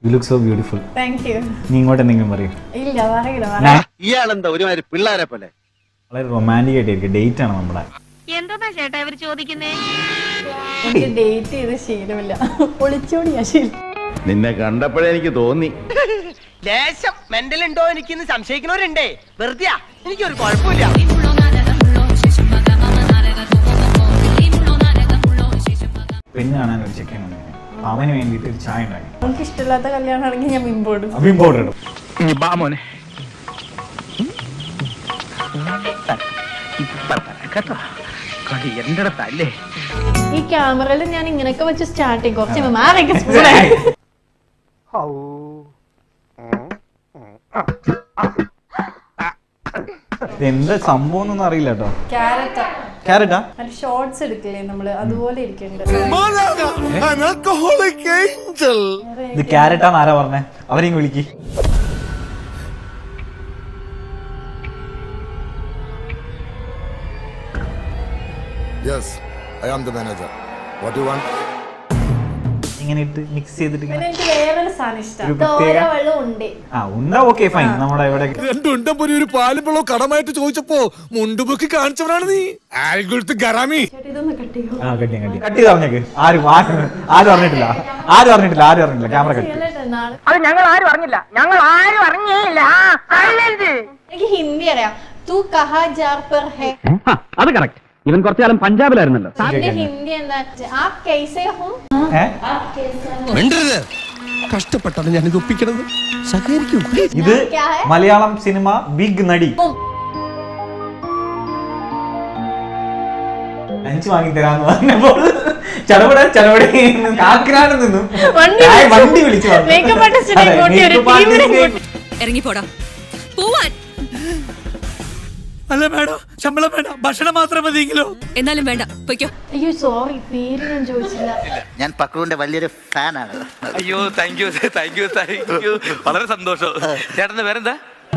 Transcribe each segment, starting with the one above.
U look so beautiful thank you നീ ഇങ്ങോട്ട് എന്തെങ്കിലും പറയും ഇല്ല പറയില്ല പറ ഇയാളെന്താ ഒരുമാതിരി പിള്ളേരെ പോലെ വളരെ റൊമാൻറ്റിക് ആയിട്ടിരിക്കും ഡേറ്റ് ആണ് നമ്മുടെ എന്താ ചേട്ടാ ഇവർ ചോദിക്കുന്നേ എനിക്ക് ഡേറ്റ് ചെയ്ത് ശീലമില്ല ഒളിച്ചോടിയാ ശീലം നിന്നെ കണ്ടപ്പോഴേ എനിക്ക് തോന്നി ലേശം മെന്റൽ ഉണ്ടോ എനിക്കിന്ന് സംശയിക്കുന്നവരുണ്ടേ വെറുതെ എനിക്കൊരു കുഴപ്പമില്ല പെണ്ണ് കാണാൻ ഒരു ചെക്കൻ അവന് വേണ്ടിയിട്ട് ഒരു ചായ ഉണ്ടാക്കി നമുക്ക് ഇഷ്ടമില്ലാത്ത കല്യാണമാണെങ്കിൽ ഞാൻ പിമ്പോടും അപ്പം ഇമ്പോർട്ട് ഇടും ബാമോനെ എന്റെ അടുത്തല്ലേ ഈ ക്യാമറയിൽ ഞാൻ ഇങ്ങനെയൊക്കെ വെച്ച് സ്റ്റാർട്ട് ചെയ്യും കുറച്ച് കഴിയുമ്പോ മാറിയൊക്കെ സ്പൂണായി എന്താ സംഭവം എന്നൊന്നും അറിയില്ല കേട്ടോ ക്യാരറ്റ് ക്യാരറ്റാ മറ്റേ ഷോർട്സ് എടുക്കില്ലേ നമ്മള് അതുപോലെ ഇരിക്കുന്നുണ്ട് ഇത് ക്യാരറ്റാന്ന് ആരാ പറഞ്ഞേ അവരെയും വിളിക്ക് Yes, I am the manager. What do you want? ഇങ്ങനെ ഇട്ട് മിക്സ് ചെയ്തിട്ട് പിന്നെ ഇങ്ങനെ എനിക്ക് വേറൊരു സാധനം ഒരു ഇഷ്ടം പ്രത്യേക- തോര വെള്ളം ഉണ്ട് ആ ഉണ്ടാ ഓക്കെ ഫൈൻ നമ്മുടെ ഇവിടെ രണ്ടുണ്ടപ്പൊരു ഒരു പാലും വെള്ളവും കടമായിട്ട് ചോദിച്ചപ്പോ മുണ്ടുപൊക്കി കാണിച്ചവനാണ് നീ ആൽഗുളത്ത് ഗറാമി ചേട്ടാ ഇതൊന്ന് കട്ട് ചെയ്യോ ആ കട്ടി കട്ടി കട്ട് ചെയ്ത് പറഞ്ഞേക്ക് ആരും ആരും ആരും അറിഞ്ഞിട്ടില്ല ആരും അറിഞ്ഞിട്ടില്ല ആരും അറിഞ്ഞില്ല ക്യാമറ കട്ടി ചെയ്യല്ലേ നാളെ അത് ഞങ്ങൾ ആരും അറിഞ്ഞില്ല ഞങ്ങൾ ആരും അറിഞ്ഞേയില്ല എനിക്ക് ഹിന്ദി അറിയാം തൂ കഹാ ജാർ പർ ഹേ അത് കറക്റ്റ് ഇവൻ കുറച്ചു കാലം പഞ്ചാബിലായിരുന്നല്ലോ എന്റെ ഹിന്ദി എന്താ ആപ് കൈസേ ഹോ ഏ ആപ് കൈസേ ഹോ മിണ്ടരുത് കഷ്ടപ്പെട്ടാണ് ഞാൻ ഇത് ഒപ്പിക്കണത് സഹകരിക്കൂ ഇത് ക്യാ ഹേ? മലയാളം സിനിമ ബിഗ് നടി അഞ്ച് വാങ്ങി തരാന്ന് പറഞ്ഞപ്പോൾ ചടപട ചടപട കാക്കനാട് നിന്നും വണ്ടി ഞാൻ വിളിച്ചു. വണ്ടി വിളിച്ചു വന്നു. Makeup artist നെ അതെ, കൂട്ടി ഒരു makeup artist team നെ നെ കൂട്ടി. ഇറങ്ങിപ്പോടാ പോവാൻ അല്ല വേണം ശമ്പളം വേണ്ട ഭക്ഷണം മാത്രം മതിയെങ്കിലോ എന്നാലും വേണ്ട പൊയ്ക്കോ അയ്യോ സോറി പേര് ഞാൻ ചോദിച്ചില്ല ഞാൻ പക്രുവിന്റെ വലിയൊരു ഫാനാണ് അയ്യോ thank you thank you thank you വളരെ സന്തോഷം ചേട്ടന്റെ പേരെന്താ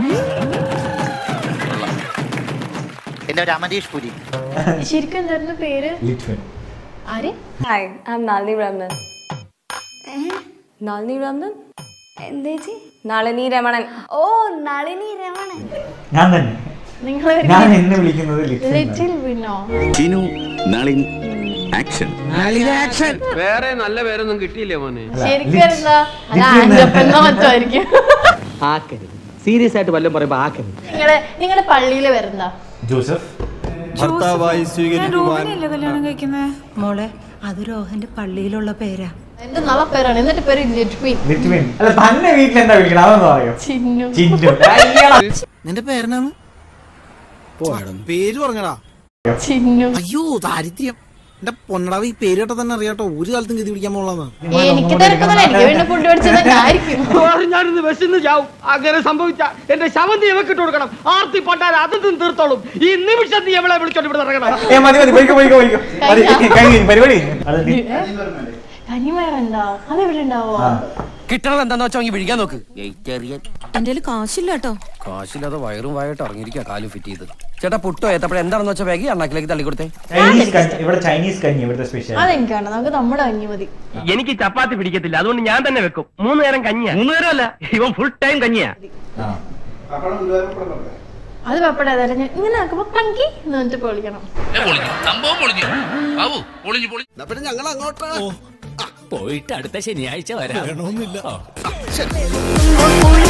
എന്റെ ഒരു അമരീഷ് പുരി ശരിക്കും എന്തായിരുന്നു പേര് ലിറ്റ്വൻ. ആര് Hi, I'm Nalini Ramnan. Nalini Ramnan? എന്തേച്ചി Nalini Ramanan ഓ നളിനി രമണൻ ഞാൻ തന്നെ നിങ്ങൾ ഞാൻ എന്നെ വിളിക്കുന്നത് ലിറ്റ്വൻ എന്നാണ്. ലിറ്റിൽ വിനോ ചിനു നളിൻ ആക്ഷൻ വേറെ നല്ല പേരൊന്നും കിട്ടിയില്ലേ മോനെ അല്ല, ശരിക്കും ലിറ്റ്- എന്താ അല്ല ലിറ്റിൽ എന്നാ- ആൻഡപ്പെന്നോ മറ്റോ ആയിരിക്കും ആക്കരുത് സീരിയസ് ആയിട്ട് വല്ലതും പറയുമ്പോ ആക്കരുത് നിങ്ങളെ നിങ്ങളുടെ പള്ളിയിൽ വരുന്ന ജോസഫ് ഭർത്താവായി സ്വീകരിക്കുവാൻ കല്യാണം കഴിക്കുന്നേ മോളെ അത് രോഹന്റെ പള്ളിയിലുള്ള പേരാ എന്ത് നല്ല പേരാണ് എന്നിട്ട് പേര് ലിറ്റ്വിൻ ലിറ്റ്വൻ അല്ല തന്നെ വീട്ടിൽ എന്താ വിളിക്കണം അതൊന്നും പറയോ ചിന്നു ചിന്നു അയ്യടാ. നിന്റെ പേരെന്നാണ് പേര് പറഞ്ഞടാ ചിന്നു അയ്യോ ദാരിദ്ര്യം എന്റെ പൊന്നടാവ് ഈ പേര് കേട്ടാ തന്നെ അറിയാട്ടോ ഒരു കാലത്തും ഗതി പിടിക്കാൻ പോളാന്ന് എനിക്ക് തിരക്കുന്നില്ല എനിക്ക് വേണ്ടി ഫുഡ് മേടിച്ചത് തന്നെ ആയിരിക്കും ഞാനിന്ന് വിശന്ന് ചാവും അങ്ങനെ സംഭവിച്ച എന്റെ ശവം നീ ഇവക്കിട്ട് കൊടുക്കണം ആർത്തി പട്ടാൽ അതും തീർത്തോളും ഈ നിമിഷം നീ എവളെ വിളിച്ചോണ്ട് ഇവിടെ ഇറങ്ങണം ഏ മതി മതി പോയിക്കോ പോയിക്കോ പോയിക്കോ മതി കഴിഞ്ഞോ? കഴിഞ്ഞു പരിപാടി കഴിഞ്ഞു. അത് നി- കനിമയറുണ്ടാവും അതെവിടെ ഉണ്ടാവോ ആ. കിട്ടണത് എന്താന്ന് വെച്ചാൽ വിഴിക്കാൻ നോക്ക് എന്റെ കാശില്ല കേട്ടോ കാശില്ലാതെ വയറും വായിട്ട് ഇറങ്ങിയിരിക്കുക കാലും ഫിറ്റ് ചെയ്ത് ചേട്ടാ പുട്ടോ ഏത്തപ്പഴം എന്താണെന്ന് വെച്ചാൽ ബാഗി അണ്ണാക്കിലേക്ക് തള്ളി കൊടുത്തേ ചൈനീസ് കഞ്ഞി ഇവിടെ ചൈനീസ് കഞ്ഞി ഇവിടുത്തെ സ്പെഷ്യൽ അതെനിക്ക് വേണ്ട നമുക്ക് നമ്മുടെ കഞ്ഞി മതി എനിക്ക് ചപ്പാത്തി പിടിക്കത്തില്ല അതുകൊണ്ട് ഞാൻ തന്നെ വെക്കും മൂന്ന് നേരം കഞ്ഞിയാ മൂന്ന് നേരം അല്ല ഇവൻ ഫുൾ ടൈം കഞ്ഞിയാ ആ അത് പപ്പടം അതല്ല ഞാൻ ഇങ്ങനെ ആക്കുമ്പോ പങ്കി എന്ന് പറഞ്ഞിട്ട് പൊളിക്കണം പിന്നെ ഞങ്ങൾ അങ്ങോട്ടാ പോയിട്ട് അടുത്ത ശനിയാഴ്ച വരാം വേണമെന്നില്ല ഒളി